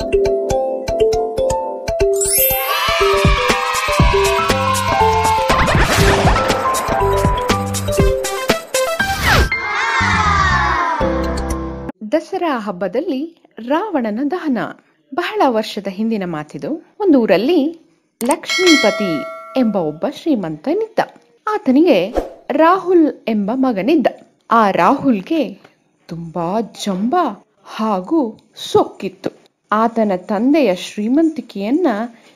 ದಸರಾ ಹಬ್ಬದಲ್ಲಿ ರಾವಣನ ದಹನ ಬಹಳ ವರ್ಷದ ಹಿಂದಿನ ಮಾತಿದು ಒಂದು ಊರಲ್ಲಿ ಲಕ್ಷ್ಮೀಪತಿ ಎಂಬ ಒಬ್ಬ ಶ್ರೀಮಂತನಿದ್ದ ಆತನಿಗೆ ರಾಹುಲ್ ಎಂಬ ಮಗನಿದ್ದ ಆ ರಾಹುಲ್ಗೆ ತುಂಬಾ ಜಂಬ ಹಾಗೂ ಸೊಕ್ಕಿತ್ತು ಆತನ ತಂದೆಯ ಶ್ರೀಮಂತಿಕೆಯನ್ನ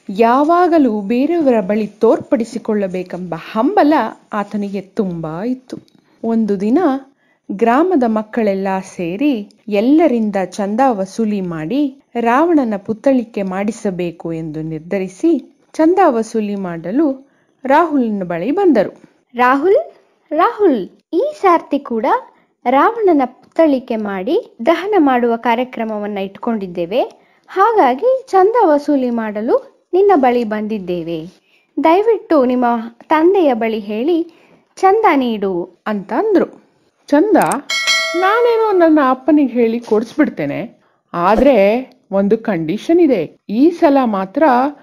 ಯಾವಾಗಲೂ ಬೇರೆಯವರ ಬಳಿ ತೋರ್ಪಡಿಸಿಕೊಳ್ಳಬೇಕೆಂಬ ಹಂಬಲ ಆತನಿಗೆ ತುಂಬಾ ಇತ್ತು ಒಂದು ದಿನ ಗ್ರಾಮದ ಮಕ್ಕಳೆಲ್ಲ ಸೇರಿ ಎಲ್ಲರಿಂದ ಚಂದ ವಸೂಲಿ ಮಾಡಿ ರಾವಣನ ಪುತ್ತಳಿಕೆ ಮಾಡಿಸಬೇಕು ಎಂದು ನಿರ್ಧರಿಸಿ ಚಂದ ವಸೂಲಿ ಮಾಡಲು ರಾಹುಲ್ನ ಬಳಿ ಬಂದರು ರಾಹುಲ್ ರಾಹುಲ್ ಈ ಸಾರ್ತಿ ಕೂಡ ರಾವಣನ ಪುತ್ತಳಿಕೆ ಮಾಡಿ ದಹನ ಮಾಡುವ ಕಾರ್ಯಕ್ರಮವನ್ನ ಇಟ್ಕೊಂಡಿದ್ದೇವೆ ಹಾಗಾಗಿ ಚಂದ ವಸೂಲಿ ಮಾಡಲು ನಿನ್ನ ಬಳಿ ಬಂದಿದ್ದೇವೆ ದಯವಿಟ್ಟು ನಿಮ್ಮ ತಂದೆಯ ಬಳಿ ಹೇಳಿ ಚಂದ ನೀಡು ಅಂತ ಅಂದ್ರು ಚಂದ ನಾನೇನೋ ನನ್ನ ಅಪ್ಪನಿಗೆ ಹೇಳಿ ಕೊಡಿಸ್ಬಿಡ್ತೇನೆ ಆದ್ರೆ ಒಂದು ಕಂಡೀಷನ್ ಇದೆ ಈ ಸಲ ಮಾತ್ರ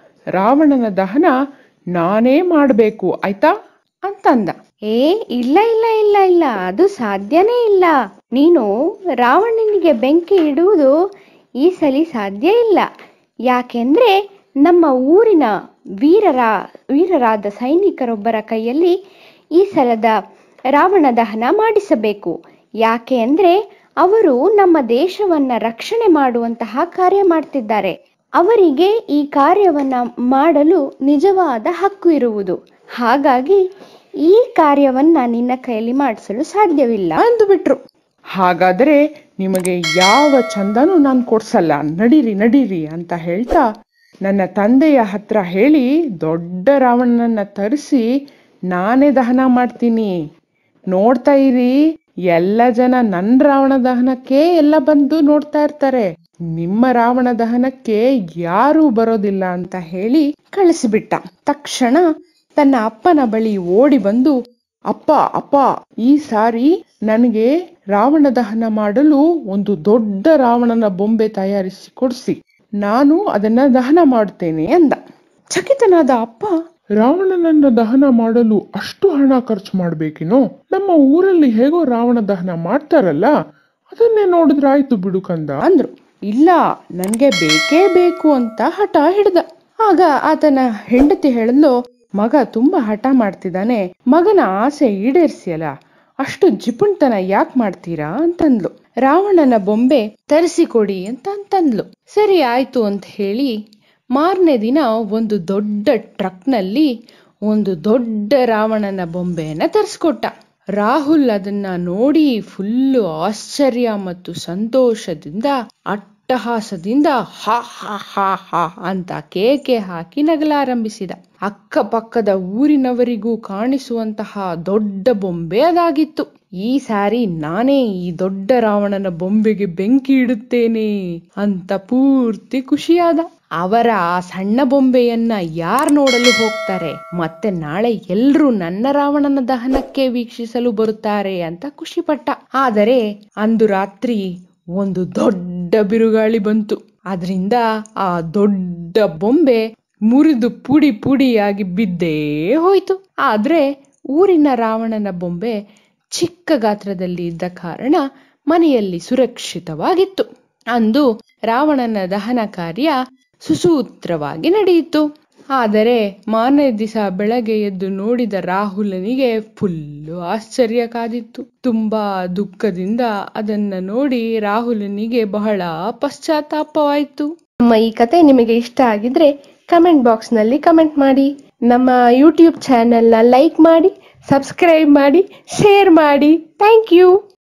ರಾವಣನ ದಹನ ನಾನೇ ಮಾಡಬೇಕು ಆಯ್ತಾ ಅಂತಂದ ಏ ಇಲ್ಲ ಇಲ್ಲ ಇಲ್ಲ ಇಲ್ಲ ಅದು ಸಾಧ್ಯನೇ ಇಲ್ಲ ನೀನು ರಾವಣನಿಗೆ ಬೆಂಕಿ ಇಡುವುದು ಈ ಸಲಿ ಸಾಧ್ಯ ಇಲ್ಲ ಯಾಕೆಂದ್ರೆ ನಮ್ಮ ಊರಿನ ವೀರರ ವೀರರಾದ ಸೈನಿಕರೊಬ್ಬರ ಕೈಯಲ್ಲಿ ಈ ಸಲದ ರಾವಣ ದಹನ ಮಾಡಿಸಬೇಕು ಯಾಕೆ ಅಂದ್ರೆ ಅವರು ನಮ್ಮ ದೇಶವನ್ನ ರಕ್ಷಣೆ ಮಾಡುವಂತಹ ಕಾರ್ಯ ಮಾಡ್ತಿದ್ದಾರೆ ಅವರಿಗೆ ಈ ಕಾರ್ಯವನ್ನ ಮಾಡಲು ನಿಜವಾದ ಹಕ್ಕು ಇರುವುದು ಹಾಗಾಗಿ ಈ ಕಾರ್ಯವನ್ನ ನಿನ್ನ ಕೈಯಲ್ಲಿ ಮಾಡಿಸಲು ಸಾಧ್ಯವಿಲ್ಲ ಅಂದು ಬಿಟ್ರು ಹಾಗಾದ್ರೆ ನಿಮಗೆ ಯಾವ ಚಂದನೂ ನಾನು ಕೊಡ್ಸಲ್ಲ ನಡೀರಿ ನಡೀರಿ ಅಂತ ಹೇಳ್ತಾ ನನ್ನ ತಂದೆಯ ಹತ್ರ ಹೇಳಿ ದೊಡ್ಡ ರಾವಣನನ್ನ ತರಿಸಿ ನಾನೇ ದಹನ ಮಾಡ್ತೀನಿ ನೋಡ್ತಾ ಇರಿ ಎಲ್ಲ ಜನ ನನ್ನ ರಾವಣ ದಹನಕ್ಕೆ ಎಲ್ಲ ಬಂದು ನೋಡ್ತಾ ಇರ್ತಾರೆ ನಿಮ್ಮ ರಾವಣ ದಹನಕ್ಕೆ ಯಾರೂ ಬರೋದಿಲ್ಲ ಅಂತ ಹೇಳಿ ಕಳಿಸಿಬಿಟ್ಟ ತಕ್ಷಣ ತನ್ನ ಅಪ್ಪನ ಬಳಿ ಓಡಿ ಬಂದು ಅಪ್ಪ ಅಪ್ಪ ಈ ಸಾರಿ ನನಗೆ ರಾವಣ ದಹನ ಮಾಡಲು ಒಂದು ದೊಡ್ಡ ರಾವಣನ ಬೊಂಬೆ ತಯಾರಿಸಿ ಕೊಡಿಸಿ ನಾನು ಅದನ್ನ ದಹನ ಮಾಡ್ತೇನೆ ಅಂದ ಚಕಿತನಾದ ಅಪ್ಪ ರಾವಣನನ್ನ ದಹನ ಮಾಡಲು ಅಷ್ಟು ಹಣ ಖರ್ಚು ಮಾಡ್ಬೇಕೇನೋ ನಮ್ಮ ಊರಲ್ಲಿ ಹೇಗೋ ರಾವಣ ದಹನ ಮಾಡ್ತಾರಲ್ಲ ಅದನ್ನೇ ನೋಡಿದ್ರೆ ಆಯ್ತು ಬಿಡು ಕಂದ ಅಂದ್ರು ಇಲ್ಲ ನನ್ಗೆ ಬೇಕೇ ಬೇಕು ಅಂತ ಹಠ ಹಿಡ್ದ ಆಗ ಆತನ ಹೆಂಡತಿ ಹೇಳಿದ್ಲು ಮಗ ತುಂಬಾ ಹಠ ಮಾಡ್ತಿದ್ದಾನೆ ಮಗನ ಆಸೆ ಈಡೇರಿಸಿಯಲ್ಲ ಅಷ್ಟು ಜಿಪುಣ್ತನ ಯಾಕೆ ಮಾಡ್ತೀರಾ ಅಂತಂದ್ಲು ರಾವಣನ ಬೊಂಬೆ ತರಿಸಿಕೊಡಿ ಅಂತ ಅಂತಂದ್ಲು ಸರಿ ಆಯ್ತು ಅಂತ ಹೇಳಿ ಮಾರನೇ ದಿನ ಒಂದು ದೊಡ್ಡ ಟ್ರಕ್ನಲ್ಲಿ ಒಂದು ದೊಡ್ಡ ರಾವಣನ ಬೊಂಬೆಯನ್ನ ತರಿಸ್ಕೊಟ್ಟ ರಾಹುಲ್ ಅದನ್ನ ನೋಡಿ ಫುಲ್ಲು ಆಶ್ಚರ್ಯ ಮತ್ತು ಸಂತೋಷದಿಂದ ಅಟ್ಟಹಾಸದಿಂದ ಹಾ ಹಾ ಹಾ ಹಾ ಅಂತ ಕೇಕೆ ಹಾಕಿ ನಗಲಾರಂಭಿಸಿದ ಅಕ್ಕಪಕ್ಕದ ಊರಿನವರಿಗೂ ಕಾಣಿಸುವಂತಹ ದೊಡ್ಡ ಬೊಂಬೆ ಅದಾಗಿತ್ತು ಈ ಸಾರಿ ನಾನೇ ಈ ದೊಡ್ಡ ರಾವಣನ ಬೊಂಬೆಗೆ ಬೆಂಕಿ ಇಡುತ್ತೇನೆ ಅಂತ ಪೂರ್ತಿ ಖುಷಿಯಾದ ಅವರ ಆ ಸಣ್ಣ ಬೊಂಬೆಯನ್ನ ಯಾರ್ ನೋಡಲು ಹೋಗ್ತಾರೆ ಮತ್ತೆ ನಾಳೆ ಎಲ್ರೂ ನನ್ನ ರಾವಣನ ದಹನಕ್ಕೆ ವೀಕ್ಷಿಸಲು ಬರುತ್ತಾರೆ ಅಂತ ಖುಷಿಪಟ್ಟ ಆದರೆ ಅಂದು ರಾತ್ರಿ ಒಂದು ದೊಡ್ಡ ಬಿರುಗಾಳಿ ಬಂತು ಅದರಿಂದ ಆ ದೊಡ್ಡ ಬೊಂಬೆ ಮುರಿದು ಪುಡಿ ಪುಡಿಯಾಗಿ ಬಿದ್ದೇ ಹೋಯ್ತು ಆದ್ರೆ ಊರಿನ ರಾವಣನ ಬೊಂಬೆ ಚಿಕ್ಕ ಗಾತ್ರದಲ್ಲಿ ಇದ್ದ ಕಾರಣ ಮನೆಯಲ್ಲಿ ಸುರಕ್ಷಿತವಾಗಿತ್ತು ಅಂದು ರಾವಣನ ದಹನ ಕಾರ್ಯ ಸುಸೂತ್ರವಾಗಿ ನಡೆಯಿತು ಆದರೆ ಮಾರನೇ ದಿವಸ ಬೆಳಗ್ಗೆ ಎದ್ದು ನೋಡಿದ ರಾಹುಲನಿಗೆ ಫುಲ್ಲು ಆಶ್ಚರ್ಯ ಕಾದಿತ್ತು ತುಂಬಾ ದುಃಖದಿಂದ ಅದನ್ನ ನೋಡಿ ರಾಹುಲನಿಗೆ ಬಹಳ ಪಶ್ಚಾತ್ತಾಪವಾಯಿತು ನಮ್ಮ ಈ ಕತೆ ನಿಮಗೆ ಇಷ್ಟ ಆಗಿದ್ರೆ ಕಮೆಂಟ್ ಬಾಕ್ಸ್ನಲ್ಲಿ ಕಮೆಂಟ್ ಮಾಡಿ ನಮ್ಮ ಯೂಟ್ಯೂಬ್ ಚಾನೆಲ್ನ ಲೈಕ್ ಮಾಡಿ ಸಬ್ಸ್ಕ್ರೈಬ್ ಮಾಡಿ ಶೇರ್ ಮಾಡಿ ಥ್ಯಾಂಕ್ ಯು